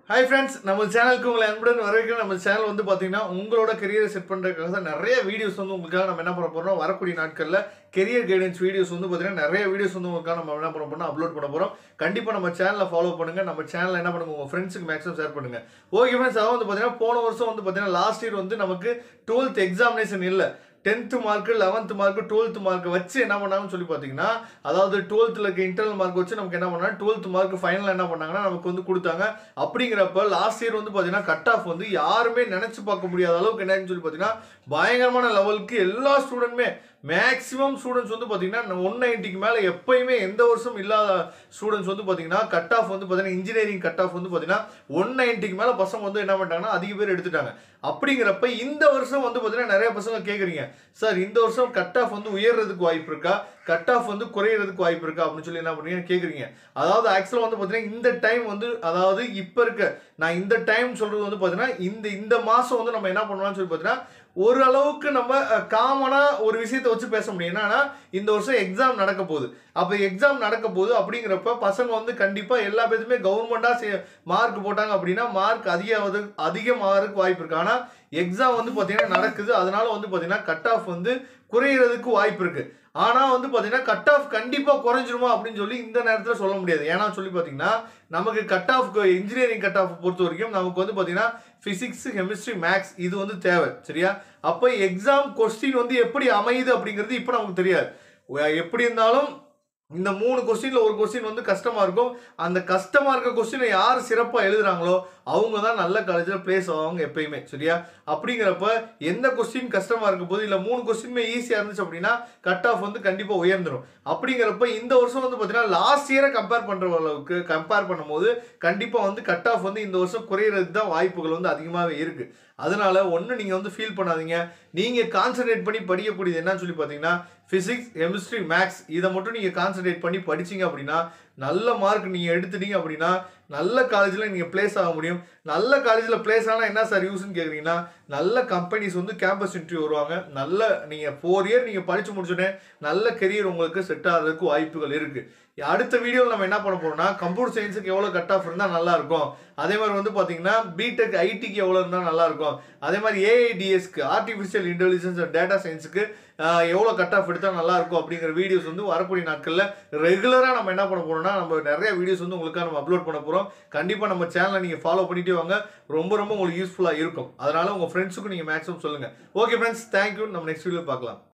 hi friends நம்ம சேனலுக்கு உங்களை அன்புடன் வரவேற்கிறோம் நம்ம சேனல் வந்து பார்த்தீங்கன்னா உங்களோட கெரியரை செட் பண்ணுறதுக்காக தான் நிறைய வீடியோஸ் வந்து உங்களுக்காக நம்ம என்ன பண்ண போகிறோம் வரக்கூடிய நாட்களில் கெரியர் கைடன்ஸ் வீடியோஸ் வந்து பார்த்தீங்கன்னா நிறைய வீடியோஸ் வந்து உங்களுக்காக நம்ம என்ன பண்ண போறோம் அப்லோட் பண்ண போகிறோம் கண்டிப்பாக நம்ம சேனலை ஃபாலோ பண்ணுங்கள் நம்ம சேனலை என்ன பண்ணுங்க உங்கள் ஃப்ரெண்ட்ஸுக்கு மேக்ஸிமம் ஷேர் பண்ணுங்கள் ஓகே ஃப்ரெண்ட்ஸ் அதாவது வந்து பார்த்தீங்கன்னா போன வருஷம் வந்து பார்த்தீங்கன்னா லாஸ்ட் இயர் வந்து நமக்கு டுவெல்த் எக்ஸாமினேஷன் இல்லை tenth mark eleventh mark twelfth mark வச்சு என்ன பண்ணாங்கன்னு சொல்லி பார்த்தீங்கன்னா அதாவது டுவெல்த்தில் இருக்க இன்டர்னல் மார்க் வச்சு நமக்கு என்ன பண்ணாங்க டுவெல்த் மார்க் ஃபைனல் என்ன பண்ணாங்கன்னா நமக்கு வந்து கொடுத்தாங்க அப்படிங்கிறப்ப லாஸ்ட் இயர் வந்து பார்த்தீங்கன்னா கட் ஆஃப் வந்து யாருமே நினச்சி பார்க்க முடியாத அளவுக்கு என்னன்னு சொல்லி பார்த்தீங்கன்னா பயங்கரமான லெவலுக்கு எல்லா ஸ்டூடெண்ட்டுமே மேக்ஸிமம் ஸ்டூடெண்ட்ஸ் வந்து பார்த்தீங்கன்னா ஒன் நைன்ட்டிக்கு மேலே எப்பயுமே எந்த வருஷம் இல்லாத ஸ்டூடெண்ட்ஸ் வந்து பார்த்தீங்கன்னா கட் ஆஃப் வந்து பார்த்தீங்கன்னா இன்ஜினியரிங் கட் ஆஃப் வந்து பார்த்தீங்கன்னா ஒன் நைன்ட்டிக்கு மேலே பசங்க வந்து என்ன பண்ணிட்டாங்கன்னா அதிக பேர் எடுத்துட்டாங்க அப்படிங்கிறப்ப இந்த வருஷம் வந்து பார்த்தீங்கன்னா நிறைய பசங்க கேட்குறீங்க சார் இந்த வருஷம் கட் ஆஃப் வந்து உயர்றதுக்கு வாய்ப்பு இருக்கா கட் ஆஃப் வந்து குறையிறதுக்கு வாய்ப்பு இருக்கா அப்படின்னு சொல்லி என்ன பண்ணுறீங்க கேட்குறீங்க அதாவது ஆக்சுவலாக வந்து பார்த்தீங்கன்னா இந்த டைம் வந்து அதாவது இப்போ இருக்க நான் இந்த டைம் சொல்கிறது வந்து பார்த்தீங்கன்னா இந்த இந்த மாதம் வந்து நம்ம என்ன பண்ணலாம்னு சொல்லி பார்த்தீங்கன்னா ஓரளவுக்கு நம்ம காமனாக ஒரு விஷயத்தை வச்சு பேச முடியும் என்னன்னா இந்த வருஷம் எக்ஸாம் நடக்க போகுது அப்போ எக்ஸாம் நடக்க போகுது அப்படிங்கிறப்ப பசங்க வந்து கண்டிப்பாக எல்லா பேருமே கவர்மெண்ட்டாக மார்க் போட்டாங்க அப்படின்னா மார்க் அதிக அதிக மார்க் வாய்ப்பு இருக்கு ஆனால் எக்ஸாம் வந்து பார்த்தீங்கன்னா நடக்குது அதனால வந்து பார்த்தீங்கன்னா கட் ஆஃப் வந்து குறையிறதுக்கு வாய்ப்பு இருக்கு ஆனால் வந்து பார்த்தீங்கன்னா கட் ஆஃப் கண்டிப்பாக குறைஞ்சிருமா அப்படின்னு சொல்லி இந்த நேரத்தில் சொல்ல முடியாது ஏன்னா சொல்லி பார்த்தீங்கன்னா நமக்கு cut off engineering cut off பொறுத்த வரைக்கும் நமக்கு வந்து பார்த்தீங்கன்னா ஃபிசிக்ஸ் கெமிஸ்ட்ரி மேக்ஸ் இது வந்து தேவை சரியா அப்போ எக்ஸாம் கொஸ்டின் வந்து எப்படி அமையுது அப்படிங்கிறது இப்போ நமக்கு தெரியாது எப்படி இருந்தாலும் இந்த மூணு கொஸ்டினில் ஒரு கொஸ்டின் வந்து கஷ்டமாக இருக்கும் அந்த கஷ்டமாக இருக்க கொஸ்டினை யார் சிறப்பாக எழுதுறாங்களோ அவங்க தான் நல்ல காலேஜில் பிளேஸ் ஆவாங்க எப்பயுமே சரியா அப்படிங்கிறப்ப எந்த கொஸ்டின் கஷ்டமாக இருக்க போது இல்லை மூணு கொஸ்டினுமே ஈஸியாக இருந்துச்சு அப்படின்னா கட் ஆஃப் வந்து கண்டிப்பாக உயர்ந்துடும் அப்படிங்கிறப்ப இந்த வருஷம் வந்து பார்த்தீங்கன்னா லாஸ்ட் இயரை கம்பேர் பண்ணுற அளவுக்கு கம்பேர் பண்ணும்போது கண்டிப்பாக வந்து கட் ஆஃப் வந்து இந்த வருஷம் குறையிறதுக்கு தான் வாய்ப்புகள் வந்து அதிகமாகவே இருக்குது அதனால ஒன்று நீங்கள் வந்து ஃபீல் பண்ணாதீங்க நீங்கள் கான்சன்ட்ரேட் பண்ணி படிக்கக்கூடியது என்னன்னு சொல்லி பார்த்தீங்கன்னா ஃபிசிக்ஸ் கெமிஸ்ட்ரி மேக்ஸ் இதை மட்டும் நீங்கள் கான்சன்ட்ரேட் பண்ணி படிச்சீங்க அப்படின்னா நல்ல மார்க் நீங்கள் எடுத்துட்டீங்க அப்படின்னா நல்ல காலேஜில் நீங்கள் பிளேஸ் ஆக முடியும் நல்ல காலேஜில் பிளேஸ் ஆனால் என்ன சார் யூஸ்ன்னு கேட்குறீங்கன்னா நல்ல கம்பெனிஸ் வந்து கேம்பஸ் இன்டர்வியூ வருவாங்க நல்ல நீங்கள் ஃபோர் இயர் நீங்கள் படித்து முடிச்சோடனே நல்ல கெரியர் உங்களுக்கு செட் ஆகிறதுக்கு வாய்ப்புகள் இருக்குது அடுத்த வீடியோவில் நம்ம என்ன பண்ண போறோம்னா கம்ப்யூட்டர் சயின்ஸுக்கு எவ்வளோ கட் ஆஃப் இருந்தால் நல்லா இருக்கும் அதே மாதிரி வந்து பார்த்தீங்கன்னா பிடெக் ஐடிக்கு எவ்வளோ இருந்தால் நல்லா இருக்கும் அதே மாதிரி ஏஐடிஎஸ்க்கு ஆர்டிஃபிஷியல் இன்டெலிஜென்ஸ் அண்ட் டேட்டா சயின்ஸுக்கு எவ்வளோ கட் ஆஃப் எடுத்தால் நல்லா இருக்கும் அப்படிங்கிற வீடியோஸ் வந்து வரக்கூடிய நாட்களில் ரெகுலராக நம்ம என்ன பண்ண போறோம்னா நம்ம நிறைய வீடியோஸ் வந்து உங்களுக்காக நம்ம அப்லோட் பண்ண போகிறோம் கண்டிப்பாக நம்ம சேனலை நீங்கள் ஃபாலோ பண்ணிட்டே வாங்க ரொம்ப ரொம்ப உங்களுக்கு யூஸ்ஃபுல்லாக இருக்கும் அதனால உங்கள் ஃப்ரெண்ட்ஸுக்கும் நீங்கள் மேக்ஸிமம் சொல்லுங்கள் ஓகே ஃப்ரெண்ட்ஸ் தேங்க்யூ நம்ம நெக்ஸ்ட் வீடியோ பார்க்கலாம்